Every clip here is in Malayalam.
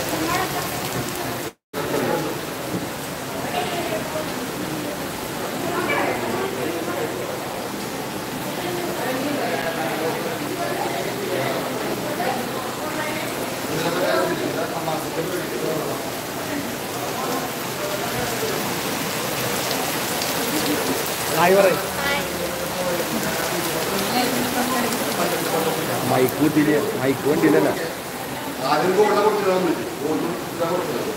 ഹായ് പറയും മൈക്ക് കൂട്ടിയില്ല മൈക്ക് വണ്ടിയില്ലല്ലോ ആദ്യം ഗോൾഡ് കൊടുത്തിട്ടാണ് ഗോൾഡ് കൊടുത്തത്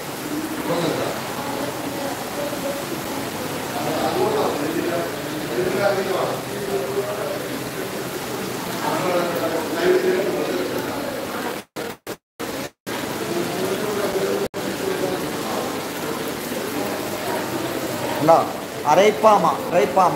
ഉണ്ടോ അരയിപ്പാമ അരയിപ്പാമ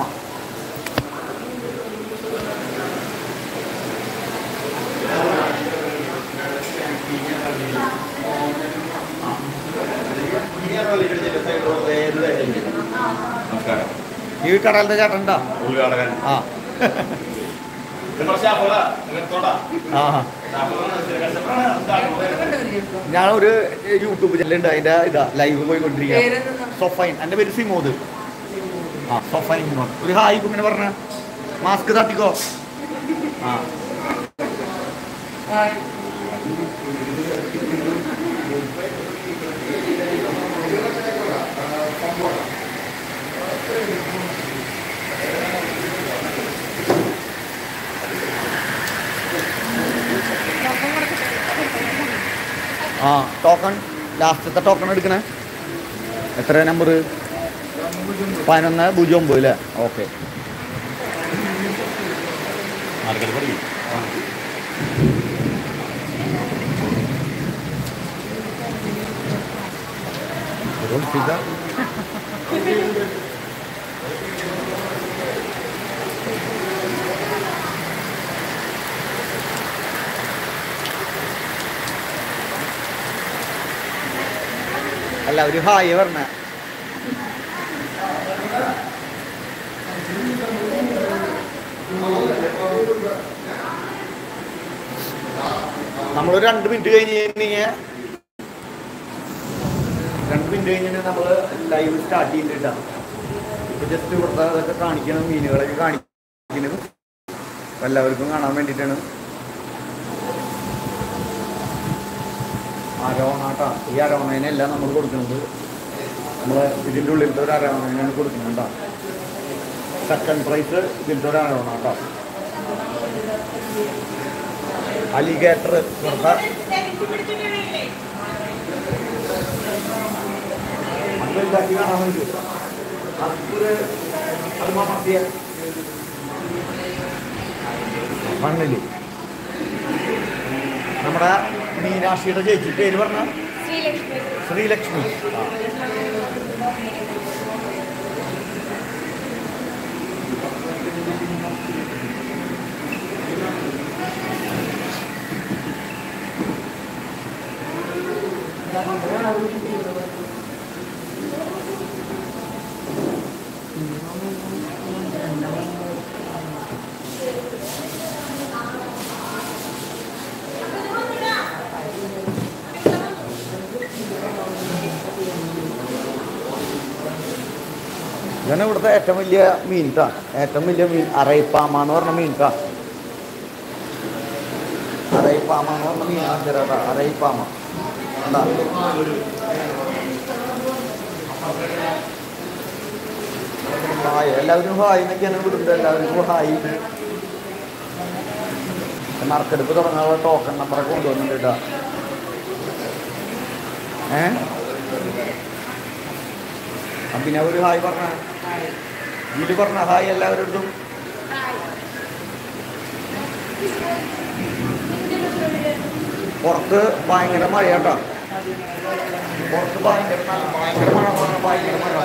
നമസ്കാരം ഈ കടലത്തെ ചേട്ടൻ ഉണ്ടോ ഉദ്ഘാടകൻ ആ ആ ഞാൻ ഒരു യൂട്യൂബ് ചാനലുണ്ട് അതിന്റെ ഇതാ ലൈവ് പോയിക്കൊണ്ടിരിക്കുക പേരെന്താ? സൊഫൈൻ എൻ്റെ പേര് സിമോദ് ആ സൊഫൈൻ സിമോദ് ഒരു ഹായ് ഇങ്ങനെ പറഞ്ഞ മാസ്ക് തട്ടിക്കോ ആ ഹായ്. ആ ടോക്കൺ ലാസ്റ്റത്തെ ടോക്കൺ എടുക്കണേ എത്ര നമ്പർ പതിനൊന്ന് പൂജ്യം ഒമ്പത് അല്ലേ ഓക്കെ ആൾക്കാർ പഠിക്കും അല്ല ഒരു ഹായ് പറഞ്ഞ നമ്മളൊരു രണ്ട് മിനിറ്റ് കഴിഞ്ഞ് കഴിഞ്ഞാൽ രണ്ട് മിനിറ്റ് കഴിഞ്ഞാൽ നമ്മൾ ലൈവ് സ്റ്റാർട്ട് ചെയ്തിട്ടാണ് ഇപ്പൊ ജസ്റ്റ് ഇവിടുത്തെ അതൊക്കെ കാണിക്കണം മീനുകളൊക്കെ കാണിക്കുന്നത് അപ്പൊ എല്ലാവർക്കും കാണാൻ വേണ്ടിയിട്ടാണ് അരോണാട്ടാ ഈ അരോണേനല്ല നമ്മൾ കൊടുക്കുന്നത് നമ്മൾ ഇതിൻ്റെ ഉള്ളിലത്തെ ഒരു അരോണേനാണ് കൊടുക്കുന്നത് കേട്ടോ സെക്കൻഡ് പ്രൈസ് ഇതിൻ്റെ ഒരു അരോണാട്ടോ അലിഗേറ്റർ വെറുതെ അത് ഉണ്ടാക്കി കാണാൻ വേണ്ടി അതൊരു അത് മത്തിയ മണ്ണില് നമ്മുടെ മീനാക്ഷിയുടെ ചേച്ചി പേര് പറഞ്ഞ ശ്രീലക്ഷ്മി ആ. ഇതാണ് ഇവിടുത്തെ ഏറ്റവും വലിയ മീൻ ട്ടാ ഏറ്റവും വലിയ മീൻ അറയിപ്പാമ എന്ന് പറഞ്ഞ മീൻ ട്ടാ അറയിപ്പാമ എന്ന് പറഞ്ഞ മീൻ ചേട്ടാ അറയിപ്പാമ കണ്ടാ? ഹായ് എല്ലാവരും ഹായ് എന്നൊക്കെയാണ് വിടുന്നത് എല്ലാവർക്കും ഹായ് നറുക്കെടുപ്പ് തുടങ്ങാനുള്ള ടോക്കൺ നമ്പറൊക്കെ കൊണ്ടുവന്നിട്ടുണ്ട് കേട്ടോ ഏ ആ, പിന്നെ ഒരു ഹായ് പറഞ്ഞ ഇതിൽ പറഞ്ഞ ഹായ് എല്ലാവരോടും പുറത്ത് ഭയങ്കര മഴയാട്ടോ പുറത്ത് ഭയങ്കര മഴ- ഭയങ്കര മഴ പറഞ്ഞ ഭയങ്കര മഴ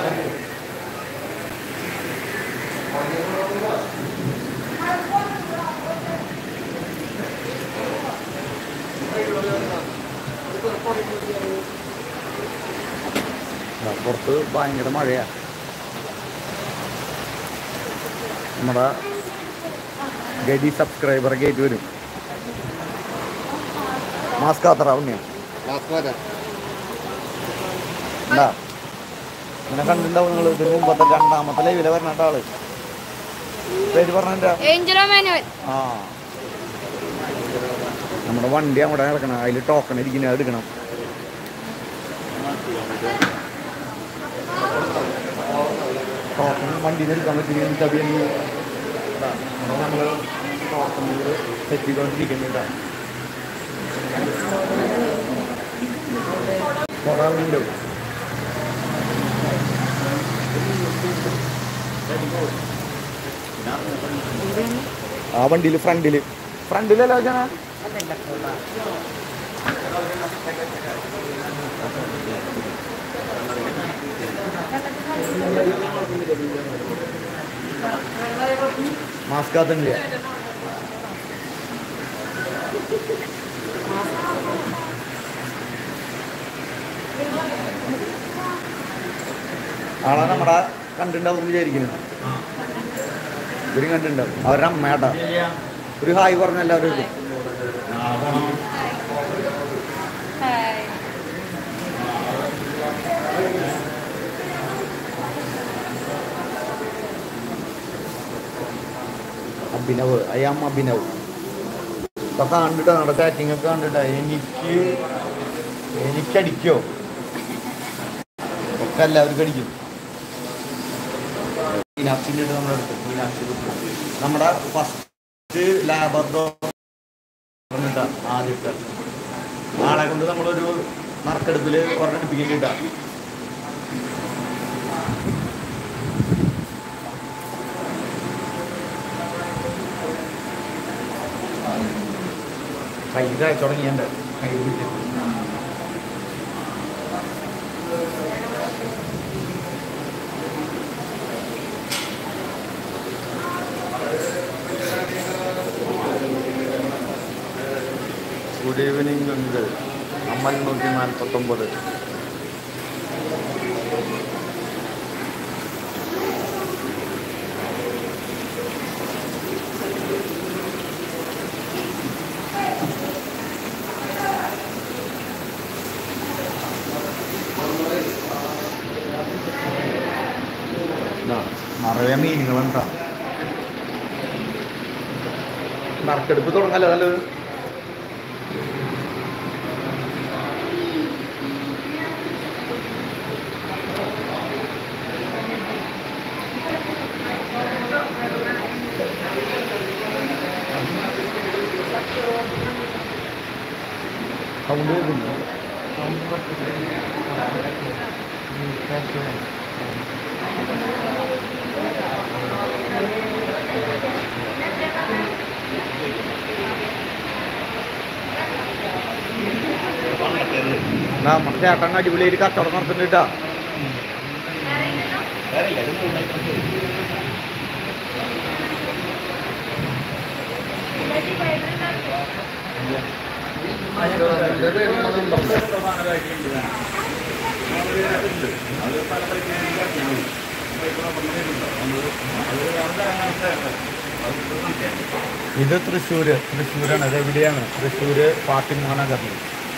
ദാ പുറത്ത് ഭയങ്കര മഴയാ നമ്മുടെ ഗഡി സബ്സ്ക്രൈബർ ഗേറ്റ് വരും മാസ്ക് അത്ര ഉണ്ണിയ മാസ്ക് വരാം ഉണ്ടാ ഇങ്ങനെ കണ്ടിട്ടുണ്ടാവും നിങ്ങൾ ഇതിന് മുമ്പത്തെ രണ്ടാമത്തെ ലൈവിലെ പറഞ്ഞിട്ട് ആള് പേര് പറഞ്ഞ ഏഞ്ചലോ മാനുവൽ ആ നമ്മുടെ വണ്ടി അവിടെ കിടക്കണം അതിൽ ടോക്കൺ ഇരിക്കുന്നത് അത് എടുക്കണം ടോക്കൺ വണ്ടിയിൽ എടുക്കാൻ പറ്റില്ല തവി നമ്മൾ ടോക്കൺ സെറ്റ് ചെയ്തുകൊണ്ടിരിക്കുന്നുണ്ട് കുറേ ആളുണ്ടാവും ആ വണ്ടിയിൽ ഫ്രണ്ടിൽ ഫ്രണ്ടിലല്ലോ ജന മാസ്ക് അതുണ്ട് ആളെ നമ്മുടെ കണ്ടിട്ടുണ്ടാവും വിചാരിക്കുന്നു ഇവരും കണ്ടിട്ടുണ്ടാവും അവരുടെ അമ്മയാട്ടാ ഒരു ഹായ് പറഞ്ഞ എല്ലാവരും ഇത്. അഭിനവ് അയാം അഭിനവ് ഇപ്പൊ കണ്ടിട്ടാ നമ്മുടെ ചാറ്റിംഗ് ഒക്കെ കണ്ടിട്ടാ എനിക്ക് എനിക്കടിക്കോ ഒക്കെ എല്ലാവർക്കും അടിക്കും മീനാക്ഷിൻ്റെ അടുത്ത് നമ്മുടെ അടുത്ത് മീനാക്ഷി നമ്മുടെ ഫസ്റ്റ് ലാബർ പറഞ്ഞിട്ടാ ആദ്യത്തെ ആളെ കൊണ്ട് നമ്മളൊരു നറുക്കെടുപ്പിൽ ഒരെണ്ണിപ്പിക്കില്ല കൈ കഴിച്ചു തുടങ്ങിയുണ്ട് കൈ പിടിച്ച് ഗുഡ് ഈവനിങ് ഉണ്ട് അമ്മൽ നൂറ്റി നാൽപ്പത്തൊമ്പത് നിറയെ മീനുകളുണ്ടാ നറുക്കെടുപ്പ് തുടങ്ങല്ലോ നല്ലത് സൗണ്ട് കേൾക്കുന്നു നമ്മുടെ ചേട്ടൻ അടിപൊളിയായിട്ട് കച്ചവടം നടത്തുന്നുണ്ട് ഇത് തൃശ്ശൂര് തൃശ്ശൂരാണ് ഇത് എവിടെയാണ് തൃശ്ശൂര് ഫാത്തിമ നഗറിൽ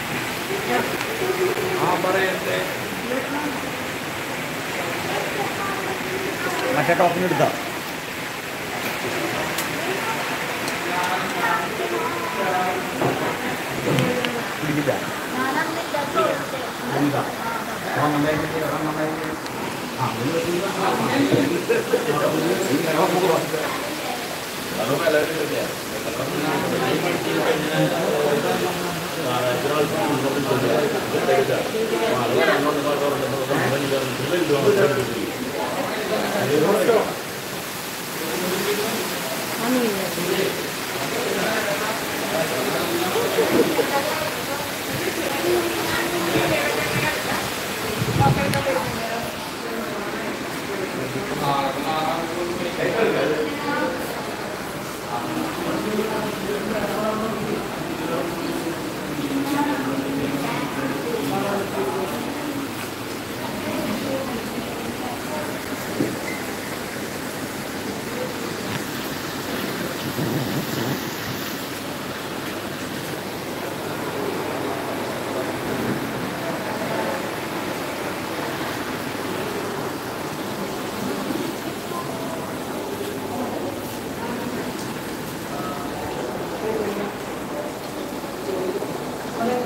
മറ്റേ ടോക്കൺ എടുത്താ പിടിക്കില്ല എന്താ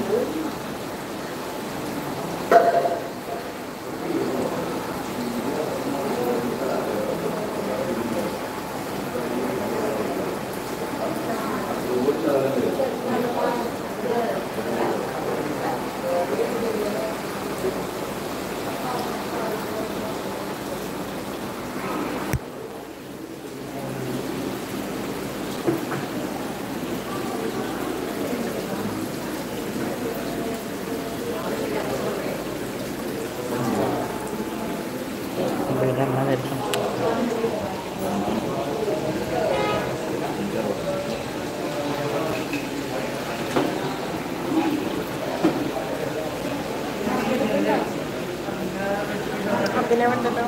അഭിനവുണ്ടല്ലോ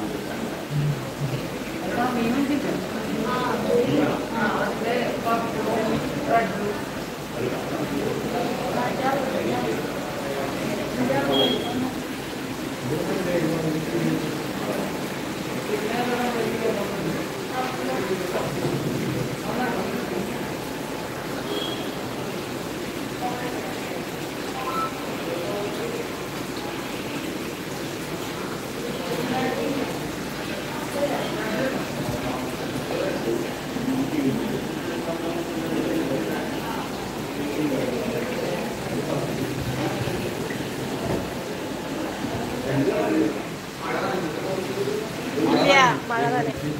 ഇല്ല മഴ നനയും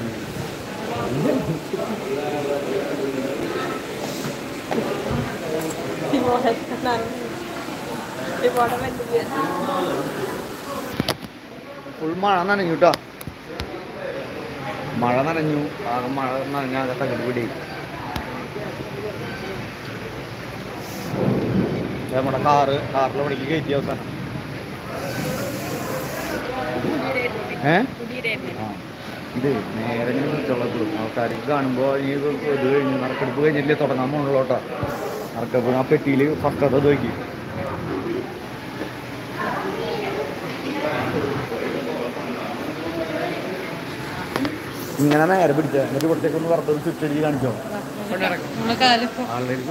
തിമോടെ നനഞ്ഞു തിമോടെ വണ്ടിയ ഫുൾ മഴ നനഞ്ഞു കേട്ടോ മഴ നനഞ്ഞു ആകെ മഴ നനഞ്ഞാകെ തകടി പിടി നമ്മുടെ കാറ് കാറിലെ പണിക്ക് കയറ്റി അവസാനം ഏ ആ ഇത് നേരെ ഇങ്ങനെ വിളിച്ചോളൂ ആൾക്കാർക്ക് കാണുമ്പോൾ ഈ ഇത് ഇത് കഴിഞ്ഞ് നറുക്കെടുപ്പ് കഴിഞ്ഞില്ലേ തുടങ്ങാൻ പോകണുള്ളൂട്ടോ നറുക്കെടുപ്പ് ആ പെട്ടിയിൽ ഫസ്റ്റ് അത് നോക്കി ഇങ്ങനെ നേരെ പിടിച്ച എന്നിട്ട് ഇവിടത്തേക്ക് ഒന്ന് വറുത്തത് സ്വിച്ച് അടിച്ച് കാണിച്ചോ നമ്മളെ കാലിപ്പോ ആൾക്കാർക്ക്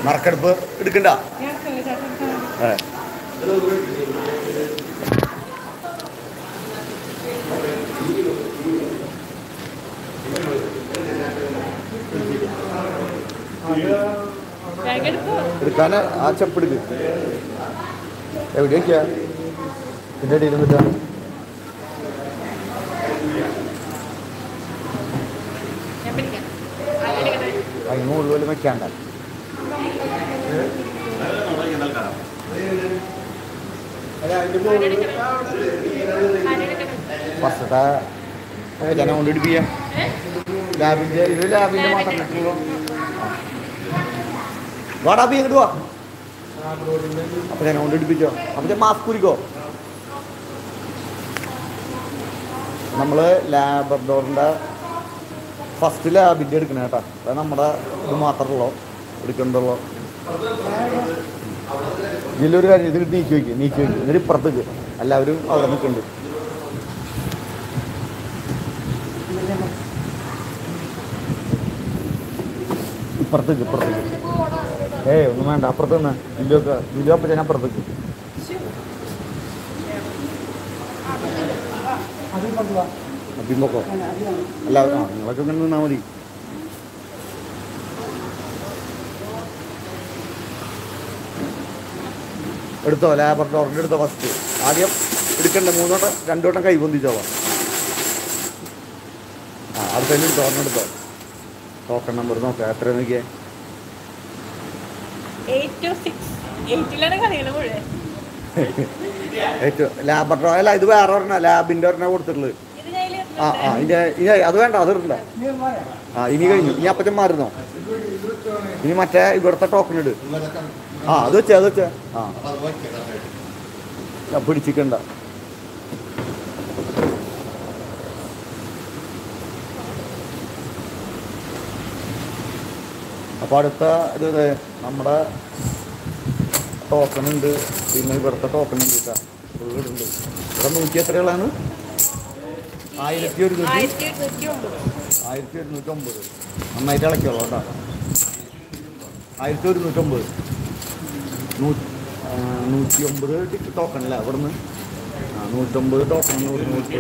നറുക്കെടുപ്പ് എടുക്കണ്ട ഏ ബാഗ് എടുക്കോ എടുക്കാൻ ആ ചെപ്പ് എടുക്ക് എവിടെയൊക്കെയാ ഇതിൻ്റെ ഇടയിൽ നിന്നിട്ടാ ഞാൻ പിടിക്കാം ആരെടുക്കട്ടെ അതിന് മുകളിൽ വെക്കാണ്ട ആരെടുക്കട്ടെ ഫസ്റ്റത്തെ ജനം കൊണ്ട് ഇടിപ്പിക്കാം ലാബിൻ്റെ ഇത് ലാബിൻ്റെ മാത്രം കിട്ടുള്ളൂ വാടാ ബി ഇങ്ങോട്ട് വാ അപ്പൊ ജനം കൊണ്ട് ഇടിപ്പിച്ചോ അപ്പൊ മാസ്ക് കുരിക്കോ നമ്മള് ലാബറഡോറിൻ്റെ ഫസ്റ്റ് ലാബിൻ്റെ എടുക്കണേ കേട്ടോ അത് നമ്മുടെ ഇത് മാത്രമുള്ളൂ എടുക്കണ്ടുള്ളൂ ഇതിലൊരു കാര്യം ഇത് നീക്കി വയ്ക്കുക നീക്കി വയ്ക്കുക എന്നിട്ട് ഇപ്പുറത്തേക്ക് എല്ലാവരും അവിടെ നിൽക്കുന്നുണ്ട് ഇപ്പുറത്തേക്ക് ഇപ്പുറത്തേക്ക് ഏയ് ഒന്നും വേണ്ട അപ്പുറത്ത് നിന്ന് ജില്ലൊക്കെ ജില്ലോ അപ്പം ഞാൻ അപ്പുറത്തേക്ക് അപ്പിമ്പൊക്കോ അല്ല ആ നിങ്ങളൊക്കെ ഇങ്ങനെ നിന്നാൽ മതി എടുത്തോ ലാബറട്ടോറിൻ്റെ എടുത്തോ ഫസ്റ്റ് ആദ്യം എടുക്കണ്ട മൂന്നോട്ടം രണ്ടോട്ടം കൈ പൊന്തിച്ചോളാം ആ അടുത്തതിന് എടുത്തോ ഒരെണ്ണം എടുത്തോ ടോക്കൺ നമ്പർ നോക്കാം എത്ര നോക്കിയേ എയ്റ്റ് ടു സിക്സ് എയ്റ്റിലാണ് കളിക്കണ മുഴുവൻ ഏറ്റവും ലാബറട്ടറി അല്ല ഇത് വേറെ ഒരെണ്ണം ലാബിൻ്റെ ഒരെണ്ണം കൊടുത്തിട്ടുള്ളത് ഇത് ഞാൻ ആ ആ ഇതിൻ്റെ ഇനി അത് വേണ്ട അത് ഇടണ്ട ആ ഇനി കഴിഞ്ഞു ഇനി അപ്പച്ചൻ മാറുന്നോ ഇനി മറ്റേ ഇവിടുത്തെ ടോക്കൺ ഇട് ആ അത് വെച്ചേ അത് വെച്ചേ ആ അത് വയ്ക്കാം ഞാൻ പിടിച്ചിക്കണ്ട അപ്പോൾ അടുത്ത ഇത് ദേ നമ്മുടെ ടോക്കൺ ഉണ്ട് പിന്നെ ഇവിടുത്തെ ടോക്കൺ ഉണ്ട് കേട്ടോ ഫുള്ള് ഉണ്ട് ഇവിടെ നൂറ്റി എത്രകളാണ് ആയിരത്തി ഒരുന്നൂറ്റി ആയിരത്തി എണ്ണൂറ്റി ഒമ്പത് ആയിരത്തി ഒരുന്നൂറ്റൊമ്പത് നന്നായിട്ട് ഇളക്കിയോളൂ കേട്ടോ ആയിരത്തി ഒരുന്നൂറ്റൊമ്പത് നൂ ആ, നൂറ്റി ഒമ്പത് ടോക്കൺ അല്ല ഇവിടുന്ന് ആ നൂറ്റൊമ്പത് ടോക്കൺ നൂറ് നൂറ്റി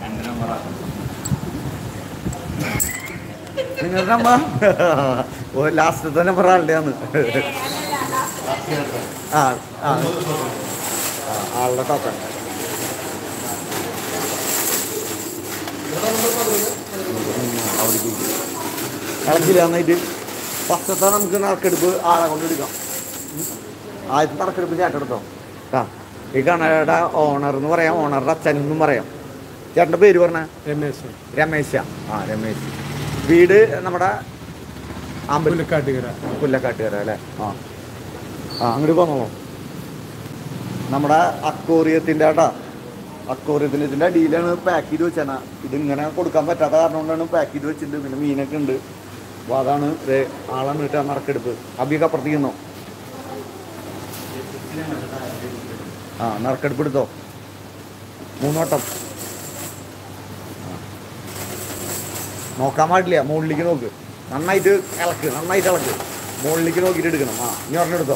നിങ്ങളുടെ നമ്പർ ഓ ലാസ്റ്റത്തെ നമ്പർ ആളുടെയാണ് ആ ആ ആ, ആളുടെ ടോക്കൺ അവിടേക്ക് ഇളക്കില്ല എന്നിട്ട് ഫസ്റ്റത്തെ നമുക്ക് നറുക്കെടുപ്പ് ആളെ കൊണ്ട് എടുക്കാം ആദ്യത്തെ നറുക്കെടുപ്പ് ചേട്ടെടുത്തോ ആ ഈ കടയുടെ ഓണർ എന്ന് പറയാം ഓണറുടെ അച്ഛൻ എന്നും പറയാം ചേട്ടൻ്റെ പേര് പറഞ്ഞ രമേശ് രമേശ ആ രമേശ് വീട് നമ്മുടെ അമ്പല പുലിക്കാട്ടുകര പുല്ലക്കാട്ടുകാര അല്ലേ ആ ആ അങ്ങോട്ട് പോന്നോളൂ നമ്മുടെ അക്കോറിയത്തിൻ്റെ ആട്ടാ അക്കോറിയത്തിൻ്റെ ഇതിൻ്റെ അടിയിലാണ് പാക്ക് ചെയ്ത് വെച്ചാണ് ഇതിങ്ങനെ കൊടുക്കാൻ പറ്റാത്ത കാരണം കൊണ്ടാണ് പാക്ക് ചെയ്ത് വെച്ചിട്ടുണ്ട് പിന്നെ മീനൊക്കെ ഉണ്ട് അപ്പോൾ അതാണ് ദേ ആളെ നീട്ടാ നറുക്കെടുപ്പ് അബിയൊക്കെ അപ്പുറത്തിരിക്കുന്നോ ആ നറുക്കെടുപ്പ് എടുത്തോ മൂന്നോട്ടം ആ. നോക്കാൻ പാടില്ല മുകളിലേക്ക് നോക്ക് നന്നായിട്ട് ഇളക്ക് നന്നായിട്ട് ഇളക്ക് മുകളിലേക്ക് നോക്കിയിട്ട് എടുക്കണം ആ ഇനി ഒരെണ്ണം എടുത്തോ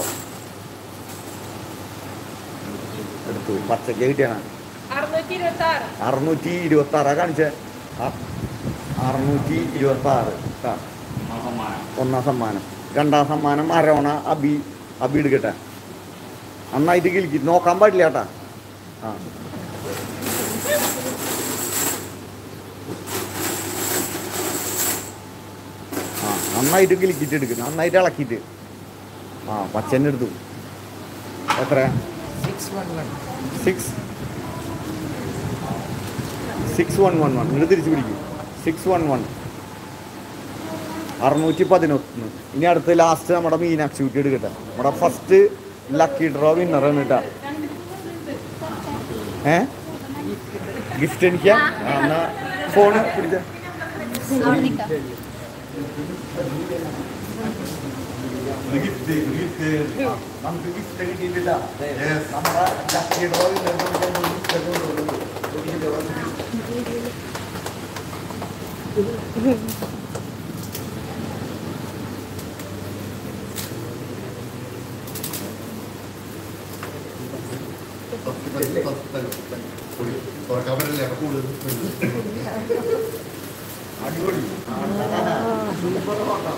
എടുത്തു പച്ചക്ക കിട്ടിയാണ് അറുന്നൂറ്റി ഇരുപത്തി ആറ് അറുന്നൂറ്റി ഇരുപത്തി ആറാ കാണിച്ചേ ആ അറുന്നൂറ്റി ഇരുപത്തി ആറ് ആ ഒന്നാം സമ്മാനം രണ്ടാം സമ്മാനം അരോണ അബി അബി എടുക്കട്ടെ നന്നായിട്ട് കിളിക്കി നോക്കാൻ പാടില്ല കേട്ടാ ആ ആ നന്നായിട്ട് കിളിക്കിട്ട് എടുക്കും നന്നായിട്ട് ഇളക്കിയിട്ട് ആ പച്ചന്നെ എടുത്തു എത്ര six six one one one ഇങ്ങോട്ട് തിരിച്ച് പിടിക്കും സിക്സ് വൺ വൺ അറുന്നൂറ്റി പതിനൊന്ന് ഇനി അടുത്ത് ലാസ്റ്റ് നമ്മുടെ മീനാക്ഷി കുട്ടി എടുക്കട്ടെ നമ്മുടെ ഫസ്റ്റ് ലക്കി ഡ്രോ വിന്നറാണ് കേട്ടാ ഏ ഗിഫ്റ്റ് എനിക്ക് എന്നാ ഫോണ് പിടിച്ച നമുക്ക് ഗിഫ്റ്റ് കിട്ടിയിട്ടില്ല നമ്മുടെ ലക്കി ഡ്രോ അടിപൊളി സൂപ്പർ ഫോട്ടോ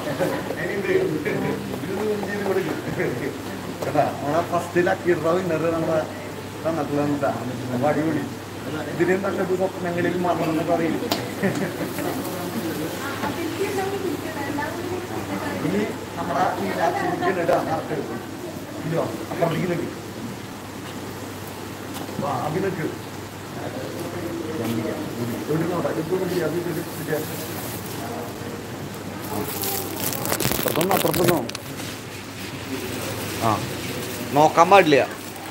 കേട്ടാ നമ്മളെ ഫസ്റ്റ് ലക്കിയുടെ വിന്നർ നമ്മളെ തന്നിട്ടുള്ള അപ്പൊ അടിപൊളി ഇതിലും നല്ലത് സ്വപ്നങ്ങളിൽ മറന്നു പറയും ഇനി നമ്മുടെ ഈ രാത്രി ഇടാ നറുക്കെടുക്കും ഇല്ലോ അപ്പുറത്തേക്ക് നിൽക്കും അഭിനക്ക് ഒരു നോട്ടാ ഇതൊന്നും അഭിനക്ക് അപ്പുറത്തൊന്നും അപ്പുറത്തൊന്നും ആ നോക്കാൻ പാടില്ല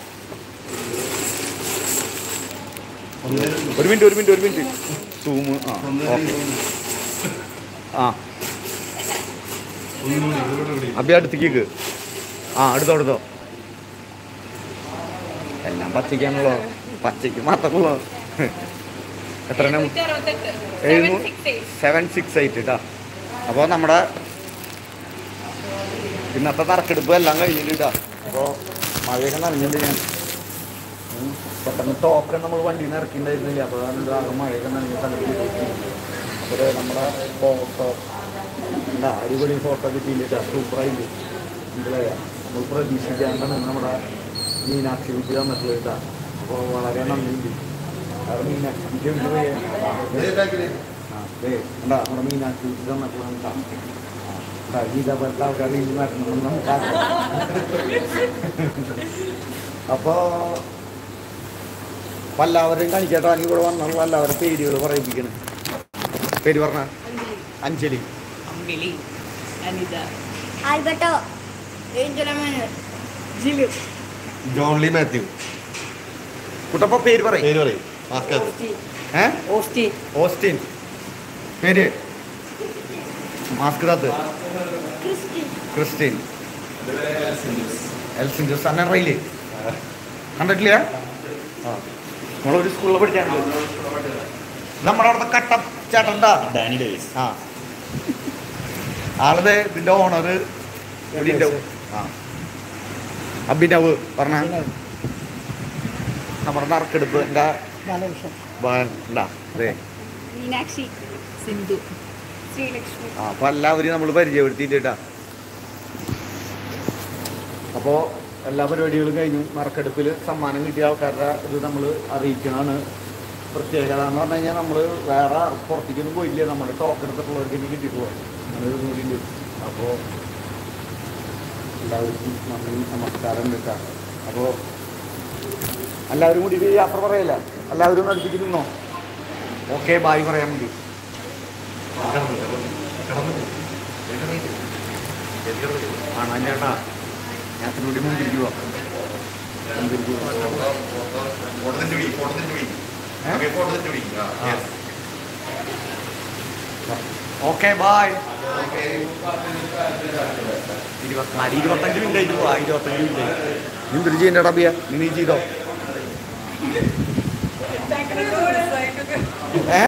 ഒരു മിനിറ്റ് ഒരു മിനിറ്റ് ഒരു മിനിറ്റ് സൂമ് ആ ഓക്കെ ആ അഭി അടുത്തേക്ക് ആ അടുത്തോ അടുത്തോ എല്ലാം പച്ചയ്ക്കാണല്ലോ പച്ചയ്ക്ക് മാത്രമല്ലോ എത്ര എഴുന്നൂറ്റി അറുപത്തെട്ട് എഴുന്നൂ- seven six eight seven six eight കേട്ടോ അപ്പോൾ നമ്മുടെ ഇന്നത്തെ നറുക്കെടുപ്പ് എല്ലാം കഴിഞ്ഞിട്ടാ അപ്പോൾ മഴയൊക്കെ നനഞ്ഞിട്ട് ഞാൻ ഉം. പെട്ടെന്ന് ടോക്കൺ നമ്മൾ വണ്ടിയിൽ നിന്ന് ഇറക്കിണ്ടായിരുന്നില്ല അപ്പോൾ അതുകൊണ്ട് ആകെ മഴയൊക്കെ നനഞ്ഞ സ്ഥലത്ത് അപ്പോൾ നമ്മുടെ ഫോട്ടോ എന്താ അടിപൊളി ഫോട്ടോ കിട്ടിയില്ല സൂപ്പറായിട്ട് മനസ്സിലായ നമ്മൾ പ്രതീക്ഷിക്കാണ്ടാണ് നമ്മുടെ മീനാക്ഷി വിദ്യ തന്നിട്ടുള്ളത് കേട്ടോ അപ്പോൾ വളരെ നന്ദിയുണ്ട് കാരണം മീനാക്ഷി വിദ്യ ഉണ്ട് പോയേ. ആ, ഇതേ ബാക്കില് ആ, ദേ, കണ്ടാ, നമ്മുടെ മീനാക്ഷി വിദ്യ തന്നിട്ടുള്ളത് കണ്ടാ. ആ, കണ്ടാ, ഇതേപോലത്തെ ആൾക്കാർ ഈ നാട്ടിൽ നമുക്ക് അപ്പോ വല്ലാവരെയും കാണിക്കട്ടോ അല്ലെങ്കിൽ ഇവിടെ വന്നാൽ വല്ലാവരെ പേരുകൾ പറയിപ്പിക്കണം പേര് പറഞ്ഞ Anjali Ambili Anita Alberto Angela Manuel Jilu Johnly Mathew Kuttappa പേര് പറയും പേര് പറയും മാസ്കത്ത് ഏ ഓസ്റ്റി ഓസ്റ്റിൻ പേര് മാസ്കത്ത് ക്രിസ്റ്റി ക്രിസ്ത്യൻ എൽസിൻ ജോസ് അന്നെ അറിയില്ലേ കണ്ടിട്ടില്ല ആ നമ്മളൊരു സ്കൂളിൽ പഠിച്ചാണ് നമ്മുടെ അവിടുത്തെ കട്ട ചേട്ടൻ്റെ ഡാനി ഡേവിസ് ആ ആളത് ഇതിന്റെ ഓണർ ആ അഭിനവ് പറഞ്ഞ നമ്മുടെ നറുക്കെടുപ്പ് എന്താ എന്താ അതെ മീനാക്ഷി സിന്ധു ശ്രീലക്ഷ്മി ആ അപ്പൊ എല്ലാവരെയും നമ്മൾ പരിചയപ്പെടുത്തിയിട്ടാ അപ്പോ എല്ലാ പരിപാടികളും കഴിഞ്ഞു നറുക്കെടുപ്പിൽ സമ്മാനം കിട്ടിയ ആൾക്കാരുടെ ഇത് നമ്മൾ അറിയിക്കണതാണ് പ്രത്യേകത എന്ന് പറഞ്ഞു കഴിഞ്ഞാൽ നമ്മൾ വേറെ പുറത്തേക്കൊന്നും പോയില്ല നമ്മൾ ടോക്കൺ എടുത്തിട്ടുള്ളവർക്ക് ഇനി കിട്ടിയിട്ടുള്ളൂ അങ്ങനൊരു കൂടിയുണ്ട് അപ്പോൾ എല്ലാവർക്കും നന്ദി നമസ്കാരം കേട്ടാ അപ്പോൾ എല്ലാവരും കൂടി ഇത് യാത്ര പറയല്ല എല്ലാവരും ഒന്ന് അടുത്തേക്ക് നിന്നോ ഓക്കെ ബായ് പറയാൻ വേണ്ടി ആണോ ചേട്ടാ ഞാൻ കൂടി മുമ്പിരിക്കുക മുമ്പിരിക്കുക ഫോട്ടത്തിന്റെ വിളി ഫോട്ടത്തിന്റെ വിളി ഏ? ഓക്കെ ഫോട്ടത്തിന്റെ വിളി ആ ആ. ഓക്കെ ബായ് ഇരുപത്തിനാല് ഇരുപത്തഞ്ച് മിനിറ്റ് ആയിട്ട് പോവാ ഇരുപത്തഞ്ച് മിനിറ്റ് ആയി നീ എന്തൊരു ചെയ്യണ്ടടാ ബിയ നീ നീ ചെയ്തോ ഏ